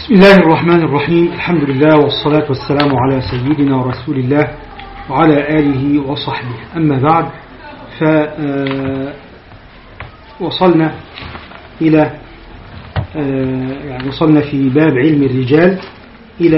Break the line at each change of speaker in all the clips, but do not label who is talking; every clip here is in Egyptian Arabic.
بسم الله الرحمن الرحيم الحمد لله والصلاة والسلام على سيدنا ورسول الله وعلى آله وصحبه أما بعد فوصلنا إلى يعني وصلنا في باب علم الرجال إلى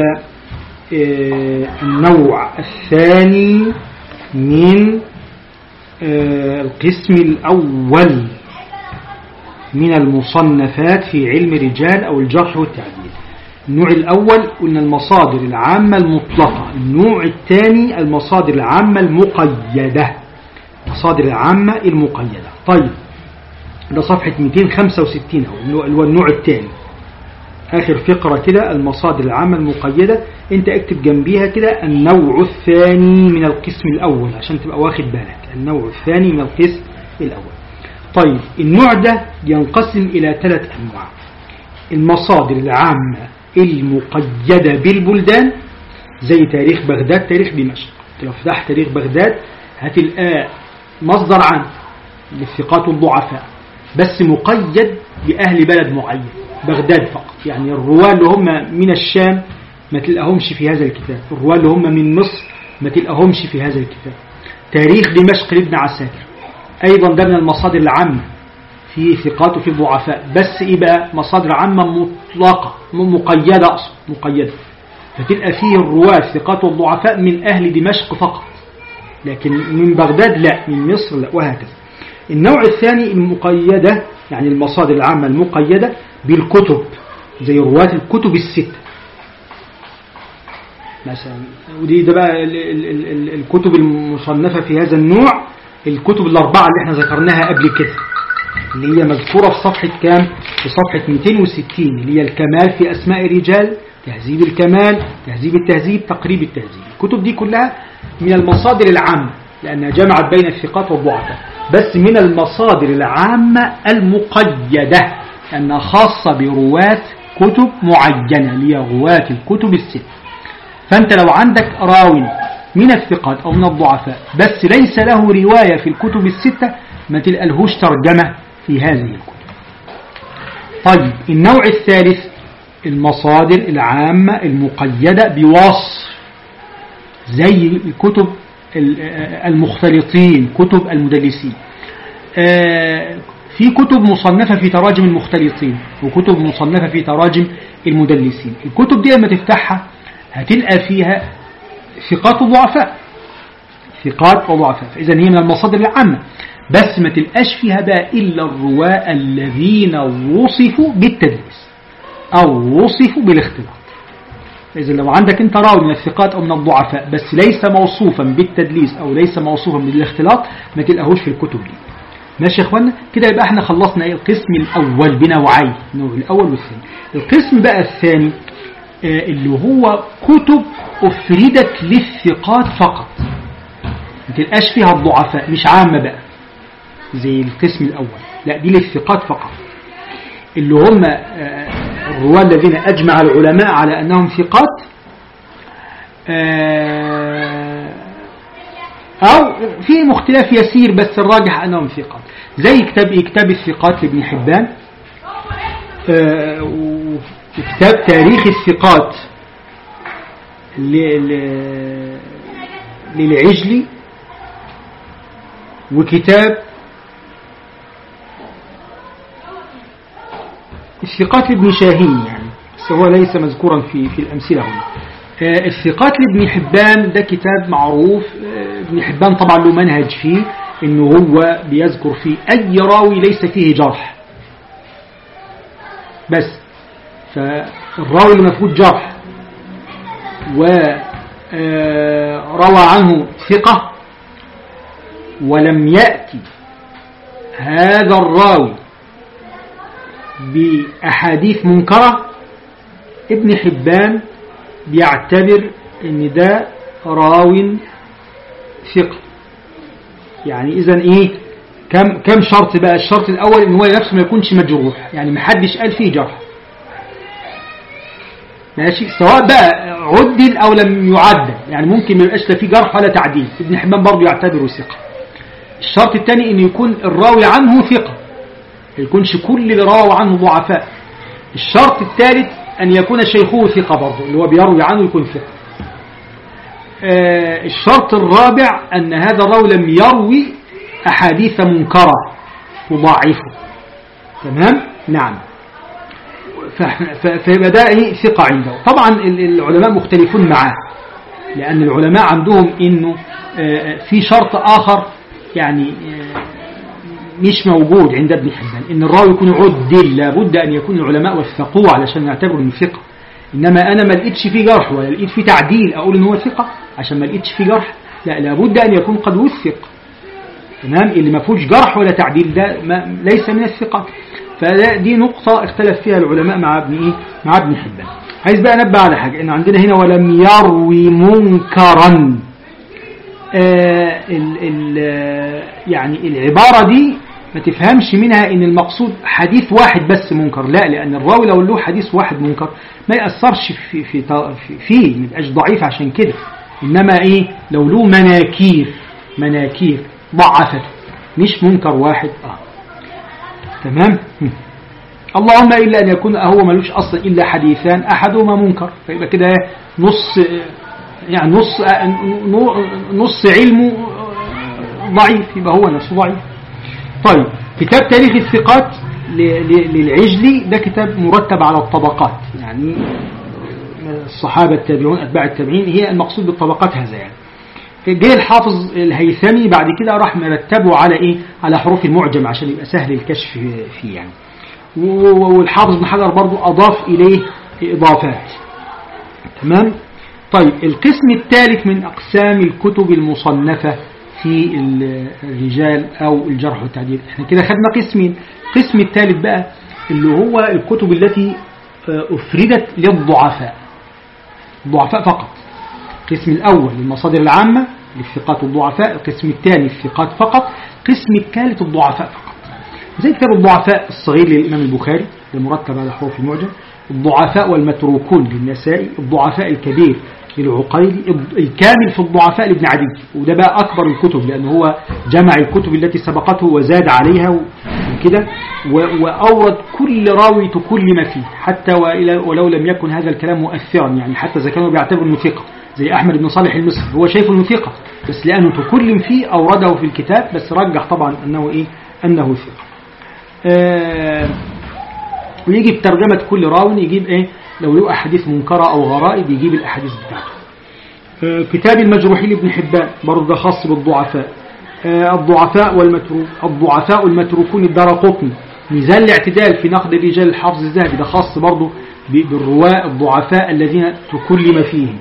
النوع الثاني من القسم الأول من المصنفات في علم الرجال أو الجرح والتعديل النوع الأول قلنا المصادر العامة المطلقة النوع الثاني المصادر العامة المقيدة المصادر العامة المقيدة طيب ده صفحة 265 أو اللي هو النوع الثاني آخر فقرة كده المصادر العامة المقيدة انت اكتب جنبيها كده النوع الثاني من القسم الأول عشان تبقى واخد بالك النوع الثاني من القسم الأول طيب النوع ده ينقسم إلى ثلاث أنواع المصادر العامة المقيدة بالبلدان زي تاريخ بغداد تاريخ دمشق لو فتحت تاريخ بغداد هتلقى مصدر عام للثقات والضعفاء بس مقيد بأهل بلد معين بغداد فقط يعني الرواة اللي هم من الشام ما تلقاهمش في هذا الكتاب الرواة اللي هم من مصر ما تلقاهمش في هذا الكتاب تاريخ دمشق لابن عساكر أيضا ده من المصادر العامة في ثقات وفي ضعفاء بس إيه بقى مصادر عامة مطلقة مقيدة أصلا مقيدة فتلقى فيه الرواة ثقات والضعفاء من أهل دمشق فقط لكن من بغداد لا من مصر لا وهكذا النوع الثاني المقيدة يعني المصادر العامة المقيدة بالكتب زي رواة الكتب الستة مثلا ودي ده بقى ال ال ال الكتب المصنفة في هذا النوع الكتب الأربعة اللي احنا ذكرناها قبل كده اللي هي مذكورة في صفحة كام في صفحة 260 اللي هي الكمال في أسماء الرجال تهذيب الكمال تهذيب التهذيب تقريب التهذيب الكتب دي كلها من المصادر العامة لأنها جمعت بين الثقات والضعفاء بس من المصادر العامة المقيدة أنها خاصة برواة كتب معينة اللي هي رواة الكتب الست فأنت لو عندك راوي من الثقات أو من الضعفاء بس ليس له رواية في الكتب الستة ما تلقلهوش ترجمة في هذه الكتب طيب النوع الثالث المصادر العامة المقيدة بوصف زي الكتب المختلطين كتب المدلسين في كتب مصنفة في تراجم المختلطين وكتب مصنفة في تراجم المدلسين الكتب دي لما تفتحها هتلقى فيها ثقات وضعفاء ثقات وضعفاء فإذا هي من المصادر العامة بس ما تلقاش فيها بقى إلا الرواة الذين وصفوا بالتدليس أو وصفوا بالاختلاط إذا لو عندك أنت راوي من الثقات أو من الضعفاء بس ليس موصوفا بالتدليس أو ليس موصوفا بالاختلاط ما تلقاهوش في الكتب دي ماشي يا اخوانا كده يبقى احنا خلصنا ايه القسم الاول بنوعين النوع الاول والثاني القسم بقى الثاني آه اللي هو كتب افردت للثقات فقط ما تلقاش فيها الضعفاء مش عامة بقى زي القسم الاول لا دي للثقات فقط اللي هم آه الرواة الذين اجمع العلماء على انهم ثقات آه أو في مختلف يسير بس الراجح أنهم ثقات زي كتاب كتاب الثقات لابن حبان وكتاب تاريخ الثقات للعجلي وكتاب الثقات لابن شاهين يعني بس هو ليس مذكورا في في الأمثلة هنا الثقات لابن حبان ده كتاب معروف ابن حبان طبعا له منهج فيه انه هو بيذكر فيه اي راوي ليس فيه جرح بس فالراوي اللي مفقود جرح وروى عنه ثقة ولم يأتي هذا الراوي بأحاديث منكرة ابن حبان بيعتبر ان ده راو ثقة يعني اذا ايه كم كم شرط بقى الشرط الاول ان هو نفسه ما يكونش مجروح يعني ما حدش قال فيه جرح ماشي سواء بقى عدل او لم يعدل يعني ممكن ما يبقاش لا فيه جرح ولا تعديل ابن حبان برضه يعتبره ثقة الشرط الثاني ان يكون الراوي عنه ثقة ما يكونش كل اللي روى عنه ضعفاء الشرط الثالث أن يكون شيخه ثقة برضه اللي هو بيروي عنه يكون ثقة آه الشرط الرابع أن هذا الراوي لم يروي أحاديث منكرة تضاعفه تمام نعم فيبقى ده ايه ثقة عنده طبعا العلماء مختلفون معاه لأن العلماء عندهم إنه في شرط آخر يعني مش موجود عند ابن حبان إن الراوي يكون عدل لابد أن يكون العلماء وثقوه علشان يعتبروا إنه ثقة إنما أنا ما لقيتش فيه جرح ولا لقيت فيه تعديل أقول إن هو ثقة عشان ما لقيتش فيه جرح لا لابد أن يكون قد وثق تمام اللي ما فيهوش جرح ولا تعديل ده ما ليس من الثقة فدي نقطة اختلف فيها العلماء مع ابن إيه؟ مع ابن حبان عايز بقى نبه على حاجة إن عندنا هنا ولم يروي منكرا آه ال ال يعني العبارة دي ما تفهمش منها ان المقصود حديث واحد بس منكر لا لأن الراوي لو له حديث واحد منكر ما يأثرش في في في فيه ما يبقاش ضعيف عشان كده إنما إيه لو له مناكير مناكير ضعفته مش منكر واحد آه. تمام اللهم إلا أن يكون هو ملوش أصلا إلا حديثان أحدهما منكر فيبقى كده نص يعني نص نص علمه ضعيف يبقى هو نفسه ضعيف طيب كتاب تاريخ الثقات للعجلي ده كتاب مرتب على الطبقات يعني الصحابة التابعون أتباع التابعين هي المقصود بالطبقات هذا يعني جه الحافظ الهيثمي بعد كده راح مرتبه على ايه على حروف المعجم عشان يبقى سهل الكشف فيه يعني والحافظ بن حجر برضو أضاف إليه إضافات تمام طيب القسم الثالث من أقسام الكتب المصنفة في الرجال أو الجرح والتعديل احنا كده خدنا قسمين القسم الثالث بقى اللي هو الكتب التي أفردت للضعفاء الضعفاء فقط القسم الأول المصادر العامة للثقات والضعفاء القسم الثاني الثقات فقط القسم الثالث الضعفاء فقط زي كتاب الضعفاء الصغير للإمام البخاري المرتب على حروف المعجم الضعفاء والمتروكون للنسائي الضعفاء الكبير للعقيلي الكامل في الضعفاء لابن عدي وده بقى أكبر الكتب لأنه هو جمع الكتب التي سبقته وزاد عليها وكده وأورد كل راوي تكلم فيه حتى ولو لم يكن هذا الكلام مؤثرا يعني حتى إذا كانوا بيعتبروا أنه ثقة زي أحمد بن صالح المصري هو شايفه أنه ثقة بس لأنه تكلم فيه أورده في الكتاب بس رجح طبعا أنه إيه أنه ثقة آه ويجي بترجمة كل راوي يجيب إيه لو له أحاديث منكرة أو غرائب يجيب الأحاديث بتاعته آه كتاب المجروحين لابن حبان برضه ده خاص بالضعفاء آه الضعفاء والمتروك الضعفاء المتروكون الدار قطني ميزان الاعتدال في نقد الرجال الحافظ الذهبي ده خاص برضه بالرواة الضعفاء الذين تكلم فيهم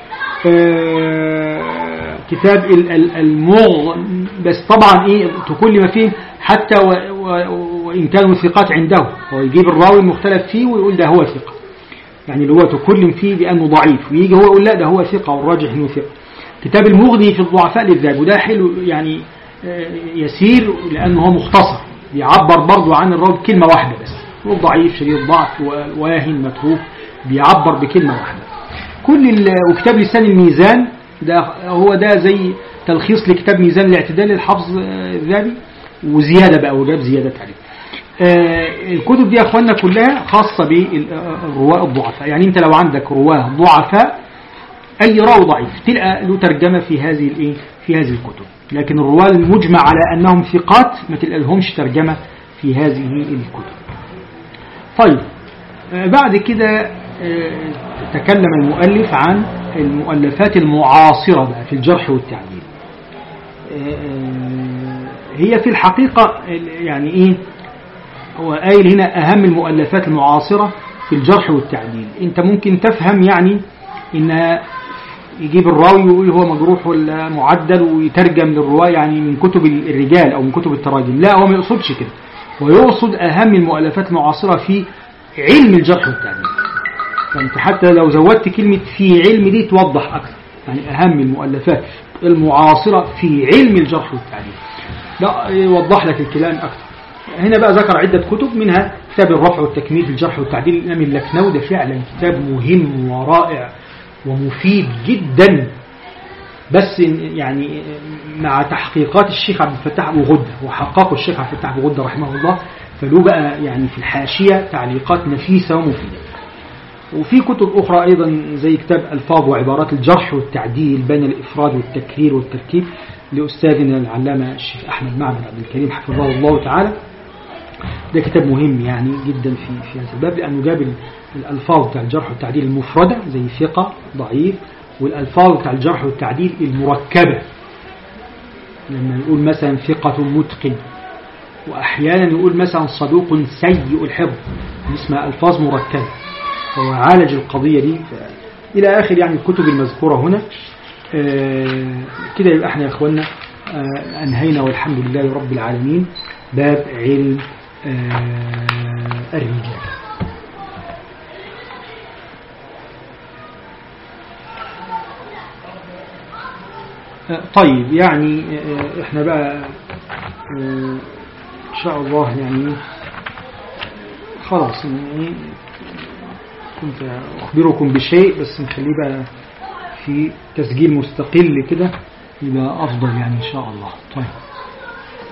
آه كتاب المغ بس طبعا ايه تكلم فيه حتى و و وإن كانوا ثقات عنده هو يجيب الراوي المختلف فيه ويقول ده هو ثقة يعني اللي هو تكلم فيه بأنه ضعيف ويجي هو يقول لا ده هو ثقة والراجح انه ثقة كتاب المغني في الضعفاء للذهب وده حلو يعني يسير لأنه هو مختصر بيعبر برضه عن الراوي بكلمة واحدة بس هو ضعيف شديد ضعف واهن متروك بيعبر بكلمة واحدة كل وكتاب لسان الميزان ده هو ده زي تلخيص لكتاب ميزان الاعتدال للحفظ الذهبي وزيادة بقى وجاب زيادة عليه آه الكتب دي يا أخوانا كلها خاصة بالرواة الضعفاء يعني أنت لو عندك رواه ضعفاء أي راوي ضعيف تلقى له ترجمة في هذه الإيه في هذه الكتب لكن الرواه المجمع على أنهم ثقات ما تلقى لهمش ترجمة في هذه الكتب طيب آه بعد كده آه تكلم المؤلف عن المؤلفات المعاصرة بقى في الجرح والتعديل هي في الحقيقة يعني إيه هو قايل هنا أهم المؤلفات المعاصرة في الجرح والتعديل أنت ممكن تفهم يعني إن يجيب الراوي ويقول هو مجروح ولا معدل ويترجم للرواة يعني من كتب الرجال أو من كتب التراجم لا هو ما يقصدش كده هو يقصد أهم المؤلفات المعاصرة في علم الجرح والتعديل فأنت حتى لو زودت كلمة في علم دي توضح أكثر يعني أهم المؤلفات المعاصرة في علم الجرح والتعديل لا يوضح لك الكلام أكثر هنا بقى ذكر عدة كتب منها كتاب الرفع والتكميل في الجرح والتعديل الإمام اللكنوي ده فعلا كتاب مهم ورائع ومفيد جدا بس يعني مع تحقيقات الشيخ عبد الفتاح أبو غدة وحققه الشيخ عبد الفتاح أبو غدة رحمه الله فله بقى يعني في الحاشية تعليقات نفيسة ومفيدة وفي كتب أخرى أيضا زي كتاب ألفاظ وعبارات الجرح والتعديل بين الإفراد والتكرير والترتيب لأستاذنا العلامة الشيخ أحمد معبد عبد الكريم حفظه الله تعالى ده كتاب مهم يعني جدا في في هذا الباب لأنه جاب الألفاظ بتاع الجرح والتعديل المفردة زي ثقة ضعيف والألفاظ بتاع الجرح والتعديل المركبة لما نقول مثلا ثقة متقن وأحيانا نقول مثلا صدوق سيء الحفظ اسمها ألفاظ مركبة فهو عالج القضية دي إلى آخر يعني الكتب المذكورة هنا آه كده يبقى احنا يا اخوانا آه أنهينا والحمد لله رب العالمين باب علم آه الرجال طيب يعني احنا بقى ان شاء الله يعني خلاص يعني كنت أخبركم بشيء بس نخليه بقى في تسجيل مستقل كده يبقى أفضل يعني إن شاء الله طيب